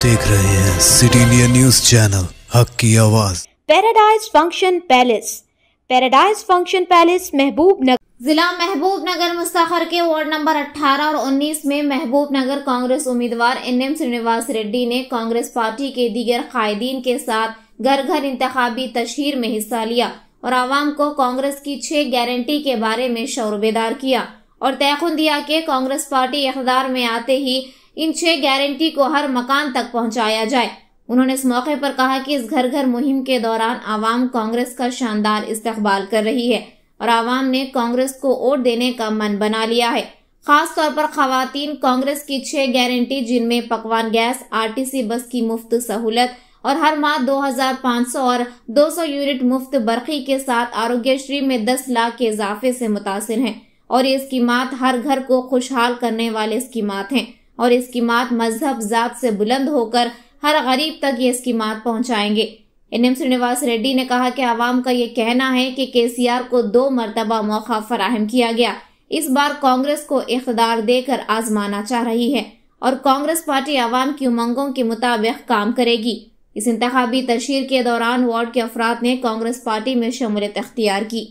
देख रहे हैं सिटी इंडिया न्यूज चैनल हक की आवाज paradise function palace paradise function palace Mahbubnagar जिला महबूब नगर मुस्तखर के वार्ड नंबर 18 और 19 में महबूब नगर कांग्रेस उम्मीदवार एन एम श्रीनिवास रेड्डी ने कांग्रेस पार्टी के दीगर कायदीन के साथ घर घर इंतखाबी तशहीर में हिस्सा लिया और आवाम को कांग्रेस की छह गारंटी के बारे में शौर बेदार किया और तयखुन दिया कि कांग्रेस पार्टी इकदार में आते ही इन छह गारंटी को हर मकान तक पहुंचाया जाए उन्होंने इस मौके पर कहा कि इस घर घर मुहिम के दौरान आवाम कांग्रेस का शानदार इस्तकबाल कर रही है और आवाम ने कांग्रेस को वोट देने का मन बना लिया है खास तौर पर खातन कांग्रेस की छह गारंटी जिनमें पकवान गैस आरटीसी बस की मुफ्त सहूलत और हर माह 2500 और 200 यूनिट मुफ्त बरखी के साथ आरोग्यश्री में 10 लाख के इजाफे से मुतासर हैं और ये स्कीमात हर घर को खुशहाल करने वाले स्कीमात हैं और ये स्कीमात मजहब जात से बुलंद होकर हर गरीब तक ये स्कीमात पहुंचाएंगे एन एम श्रीनिवास रेड्डी ने कहा कि आवाम का ये कहना है कि केसीआर को दो मरतबा मौका फराहम किया गया इस बार कांग्रेस को इकतदार देकर आजमाना चाह रही है और कांग्रेस पार्टी आवाम की उमंगों के मुताबिक काम करेगी इस इंतखाबी तशहर के दौरान वार्ड के अफराद ने कांग्रेस पार्टी में शमूलियत अख्तियार की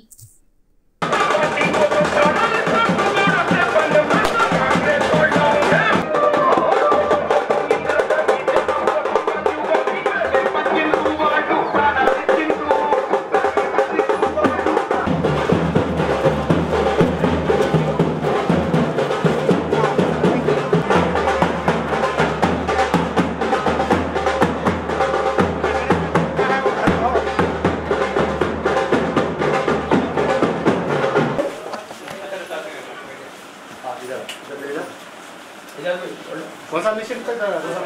कौन सा मिशन तक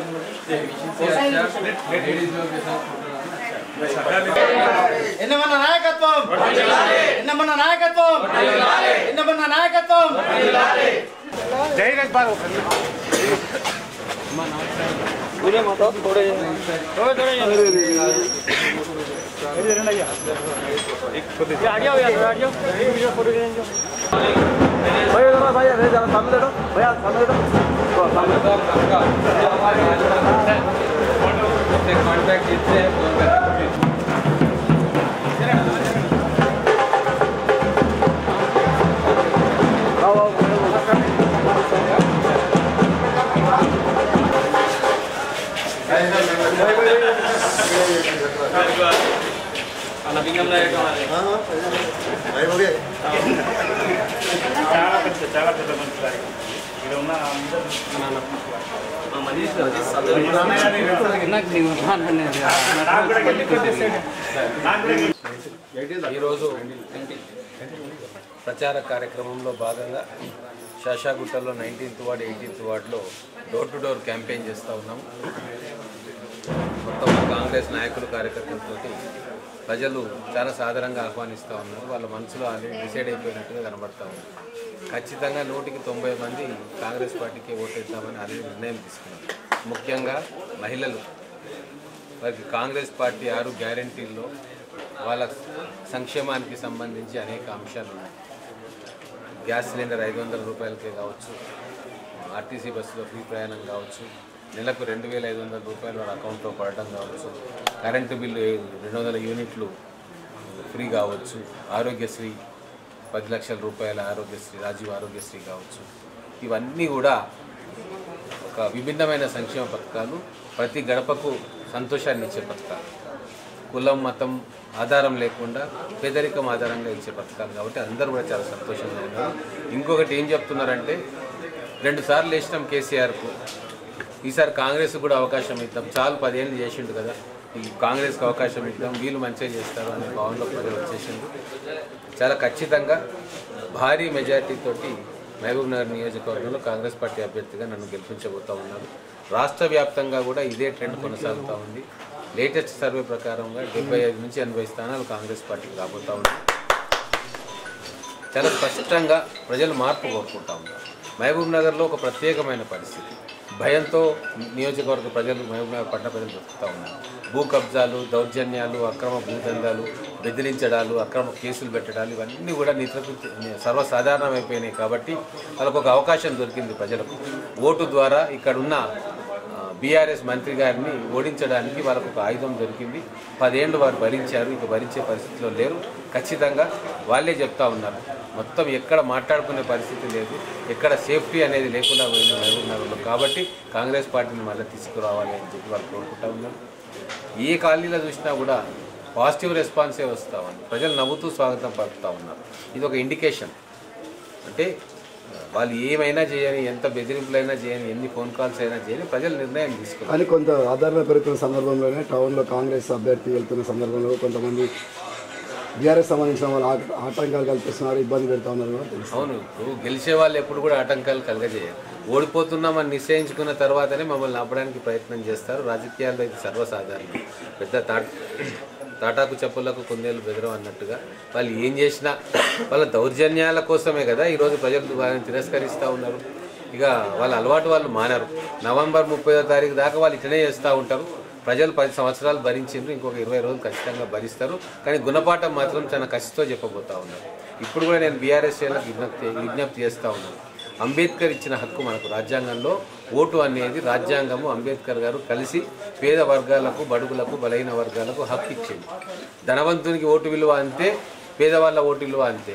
ఎన్నమన్న నాయకత్వం ఎన్నమన్న నాయకత్వం ఎన్నమన్న నాయకత్వం జై గజ్బాల్ पूरे मत थोड़े थोड़े थोड़े आ जाओ यार आ जाओ वीडियो फोटो ले जाओ भैया जरा भैया भैया जरा सामने दे दो भैया सामने दे दो सामने आओ आओ भाई हो गए చాలా పెద్ద చాలా పెద్ద మంచి కార్యక్రమం ఇక్కడ ఉన్న అందరూ నాకు కూడా గెలిపించేసేయండి. నాకు కూడా గెలిపించేసేయండి. ఈరోజు ప్రచార కార్యక్రమంలో భాగంగా శాషాగుట్టలో నైన్టీన్త్ వార్డ్ ఎయిటీన్త్ వార్డులో డోర్ టు డోర్ క్యాంపెయిన్ చేస్తూ ఉన్నాం మొత్తం కాంగ్రెస్ నాయకులు కార్యకర్తలతోటి ప్రజలు చాలా సాధారణంగా ఆహ్వానిస్తూ ఉన్నారు వాళ్ళ మనసులో ఆల్రెడీ డిసైడ్ అయిపోయినట్టుగా కనబడతా ఉంది ఖచ్చితంగా నూటికి తొంభై మంది కాంగ్రెస్ పార్టీకి ఓటేద్దామని ఆల్రెడీ నిర్ణయం తీసుకున్నారు ముఖ్యంగా మహిళలు వారికి కాంగ్రెస్ పార్టీ ఆరు గ్యారంటీల్లో వాళ్ళ సంక్షేమానికి సంబంధించి అనేక అంశాలు ఉన్నాయి గ్యాస్ సిలిండర్ ఐదు వందల రూపాయలకే కావచ్చు ఆర్టీసీ బస్సులో ఫ్రీ ప్రయాణం కావచ్చు నెలకు రెండు వేల ఐదు వందల రూపాయలు వాళ్ళ అకౌంట్లో పడటం కావచ్చు కరెంటు బిల్లు రెండు వందల యూనిట్లు ఫ్రీ కావచ్చు ఆరోగ్యశ్రీ పది లక్షల రూపాయల ఆరోగ్యశ్రీ రాజీవ్ ఆరోగ్యశ్రీ కావచ్చు ఇవన్నీ కూడా ఒక విభిన్నమైన సంక్షేమ పథకాలు ప్రతి గడపకు సంతోషాన్ని ఇచ్చే పథకాలు కులం మతం ఆధారం లేకుండా పేదరికం ఆధారంగా ఇచ్చే పథకాలు కాబట్టి అందరూ కూడా చాలా సంతోషంగా ఉన్నారు ఇంకొకటి ఏం చెప్తున్నారంటే రెండు సార్లు వేసినాం కేసీఆర్కు ఈసారి కాంగ్రెస్ కూడా అవకాశం ఇద్దాం చాలు పదేళ్ళు చేసిండు కదా ఈ కాంగ్రెస్కి అవకాశం ఇద్దాం వీళ్ళు మంచిగా చేస్తారు అనే భావనలో ప్రజలు వచ్చేసిండు చాలా ఖచ్చితంగా భారీ మెజార్టీతోటి మహబూబ్ నగర్ నియోజకవర్గంలో కాంగ్రెస్ పార్టీ అభ్యర్థిగా నన్ను గెలిపించబోతా ఉన్నారు రాష్ట్ర వ్యాప్తంగా కూడా ఇదే ట్రెండ్ కొనసాగుతూ ఉంది లేటెస్ట్ సర్వే ప్రకారంగా డెబ్బై ఐదు నుంచి ఎనభై స్థానాలు కాంగ్రెస్ పార్టీకి రాబోతా ఉన్నాయి చాలా స్పష్టంగా ప్రజలు మార్పు కోరుకుంటా ఉన్నారు మహబూబ్ నగర్లో ఒక ప్రత్యేకమైన పరిస్థితి భయంతో నియోజకవర్గ ప్రజలు మహబూబ్ నగర్ పట్టణ ప్రజలు బతుకుతూ ఉన్నారు భూ కబ్జాలు దౌర్జన్యాలు అక్రమ భూదందాలు బెదిరించడాలు అక్రమ కేసులు పెట్టడాలు ఇవన్నీ కూడా నిత్రకృతి సర్వసాధారణమైపోయినాయి కాబట్టి వాళ్ళకు ఒక అవకాశం దొరికింది ప్రజలకు ఓటు ద్వారా ఇక్కడున్న ఆ, బీఆర్ఎస్ మంత్రి గారిని ఓడించడానికి వాళ్ళకు ఒక ఆయుధం దొరికింది పదేళ్ళు వారు భరించారు ఇక భరించే పరిస్థితిలో లేరు ఖచ్చితంగా వాళ్ళే చెప్తా ఉన్నారు మొత్తం ఎక్కడ మాట్లాడుకునే పరిస్థితి లేదు ఎక్కడ సేఫ్టీ అనేది లేకుండా పోయింది మహబూబ్ నగర్లో కాబట్టి కాంగ్రెస్ పార్టీని మళ్ళీ తీసుకురావాలి అని చెప్పి వాళ్ళు కోరుకుంటా ఉన్నారు ఏ కాలనీలో చూసినా కూడా పాజిటివ్ రెస్పాన్సే వస్తూ ఉంది ప్రజలు నవ్వుతూ స్వాగతం పలుకుతూ ఉన్నారు ఇది ఒక ఇండికేషన్ అంటే వాళ్ళు ఏమైనా చేయని ఎంత బెదిరింపులైనా చేయని ఎన్ని ఫోన్ కాల్స్ అయినా చేయని ప్రజలు నిర్ణయం తీసుకున్నారు కానీ కొంత ఆదరణ పెరుగుతున్న సందర్భంలోనే టౌన్లో కాంగ్రెస్ అభ్యర్థి వెళ్తున్న సందర్భంలో కొంతమంది బీఆర్ఎస్ సంబంధించిన వాళ్ళు ఆట- ఆటంకాలు కల్పిస్తున్నారు ఇబ్బంది పెడతా ఉన్నారు కూడా తెలుసు అవును ఇప్పుడు గెలిచే వాళ్ళు ఎప్పుడు కూడా ఆటంకాలు కలగజేయరు ఓడిపోతున్నామని నిశ్చయించుకున్న తర్వాతనే మమ్మల్ని ఆపడానికి ప్రయత్నం చేస్తారు రాజకీయాల్లో ఇది సర్వసాధారణం పెద్ద తా తాటాకు చెప్పులకు కుందేలు బెదరం అన్నట్టుగా వాళ్ళు ఏం చేసినా వాళ్ళ దౌర్జన్యాల కోసమే కదా ఈరోజు ప్రజలు వాళ్ళని తిరస్కరిస్తూ ఉన్నారు ఇక వాళ్ళ అలవాటు వాళ్ళు మానరు నవంబర్ ముప్పైదో తారీఖు దాకా వాళ్ళు ఇట్లనే చేస్తూ ఉంటారు ప్రజలు పది సంవత్సరాలు భరించిండ్రు ఇంకొక ఇరవై రోజులు ఖచ్చితంగా భరిస్తారు కానీ గుణపాఠం మాత్రం చాలా కసితో చెప్పబోతా ఉన్నారు ఇప్పుడు కూడా నేను బీఆర్ఎస్ విజ్ఞప్తి విజ్ఞప్తి చేస్తూ ఉన్నాను అంబేద్కర్ ఇచ్చిన హక్కు మనకు రాజ్యాంగంలో ఓటు అనేది రాజ్యాంగము అంబేద్కర్ గారు కలిసి పేద వర్గాలకు బడుగులకు బలహీన వర్గాలకు హక్కు ఇచ్చింది ధనవంతునికి ఓటు విలువ అంతే పేదవాళ్ళ ఓటు విలువ అంతే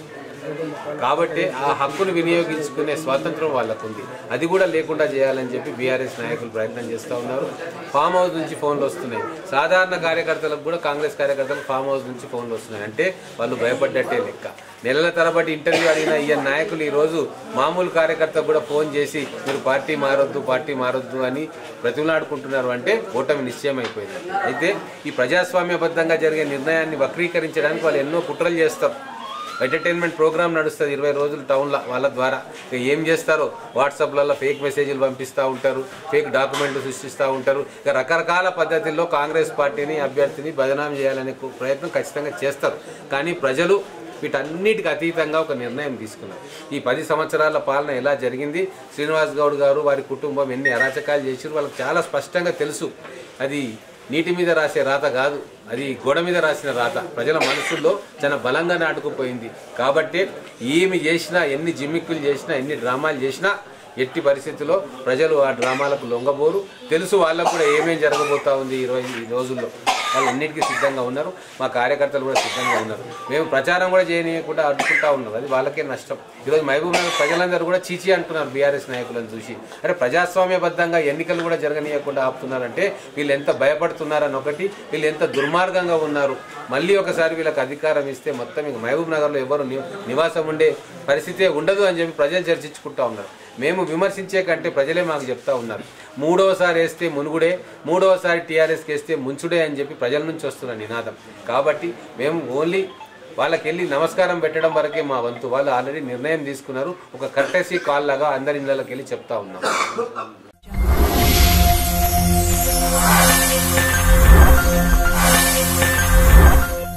కాబట్టి ఆ హక్కును వినియోగించుకునే స్వాతంత్రం వాళ్ళకు ఉంది అది కూడా లేకుండా చేయాలని చెప్పి బీఆర్ఎస్ నాయకులు ప్రయత్నం చేస్తూ ఉన్నారు ఫామ్ హౌస్ నుంచి ఫోన్లు వస్తున్నాయి సాధారణ కార్యకర్తలకు కూడా కాంగ్రెస్ కార్యకర్తలకు ఫామ్ హౌస్ నుంచి ఫోన్లు వస్తున్నాయి అంటే వాళ్ళు భయపడ్డట్టే లెక్క నెలల తరబడి ఇంటర్వ్యూ అడిగిన ఈ నాయకులు ఈరోజు మామూలు కార్యకర్తకు కూడా ఫోన్ చేసి మీరు పార్టీ మారొద్దు పార్టీ మారొద్దు అని బ్రతిమలాడుకుంటున్నారు అంటే ఓటమి నిశ్చయం అయిపోయింది అయితే ఈ ప్రజాస్వామ్యబద్ధంగా జరిగే నిర్ణయాన్ని వక్రీకరించడానికి వాళ్ళు ఎన్నో కుట్రలు చేస్తారు ఎంటర్టైన్మెంట్ ప్రోగ్రామ్ నడుస్తుంది ఇరవై రోజులు టౌన్లో వాళ్ళ ద్వారా ఇక ఏం చేస్తారో వాట్సాప్లలో ఫేక్ మెసేజ్లు పంపిస్తూ ఉంటారు ఫేక్ డాక్యుమెంట్లు సృష్టిస్తూ ఉంటారు ఇక రకరకాల పద్ధతుల్లో కాంగ్రెస్ పార్టీని అభ్యర్థిని బదనాం చేయాలనే కు- ప్రయత్నం ఖచ్చితంగా చేస్తారు కానీ ప్రజలు వీటన్నిటికి అతీతంగా ఒక నిర్ణయం తీసుకున్నారు ఈ పది సంవత్సరాల పాలన ఎలా జరిగింది శ్రీనివాస్ గౌడ్ గారు వారి కుటుంబం ఎన్ని అరాచకాలు చేసారు వాళ్ళకి చాలా స్పష్టంగా తెలుసు అది నీటి మీద రాసే రాత కాదు అది గోడ మీద రాసిన రాత ప్రజల మనసుల్లో చాలా బలంగా నాటుకుపోయింది కాబట్టి ఏమి చేసినా ఎన్ని జిమ్మిక్కులు చేసినా ఎన్ని డ్రామాలు చేసినా ఎట్టి పరిస్థితుల్లో ప్రజలు ఆ డ్రామాలకు లొంగబోరు తెలుసు వాళ్ళకు కూడా ఏమేం జరగబోతా ఉంది ఈ రోజు ఈ రోజుల్లో వాళ్ళు అన్నిటికీ సిద్ధంగా ఉన్నారు మా కార్యకర్తలు కూడా సిద్ధంగా ఉన్నారు మేము ప్రచారం కూడా చేయనీయకుండా అడ్డుకుంటా ఉన్నారు అది వాళ్ళకే నష్టం ఈరోజు మహబూబ్ నగర్ ప్రజలందరూ కూడా చీచి అంటున్నారు బీఆర్ఎస్ నాయకులను చూసి అరే ప్రజాస్వామ్యబద్ధంగా ఎన్నికలు కూడా జరగనీయకుండా ఆపుతున్నారంటే వీళ్ళు ఎంత భయపడుతున్నారని ఒకటి వీళ్ళు ఎంత దుర్మార్గంగా ఉన్నారు మళ్ళీ ఒకసారి వీళ్ళకి అధికారం ఇస్తే మొత్తం ఇక మహబూబ్ నగర్లో ఎవరు ని- నివాసం ఉండే పరిస్థితే ఉండదు అని చెప్పి ప్రజలు చర్చించుకుంటా ఉన్నారు మేము విమర్శించే కంటే ప్రజలే మాకు చెప్తా ఉన్నారు మూడవసారి వేస్తే మునుగుడే మూడవసారి టీఆర్ఎస్కి వేస్తే ముంచుడే అని చెప్పి ప్రజల నుంచి వస్తున్న నినాదం కాబట్టి మేము ఓన్లీ వాళ్ళకి వెళ్ళి నమస్కారం పెట్టడం వరకే మా వంతు వాళ్ళు ఆల్రెడీ నిర్ణయం తీసుకున్నారు ఒక కర్టసీ కాల్ లాగా అందరి ఇళ్ళకి వెళ్ళి చెప్తా ఉన్నాం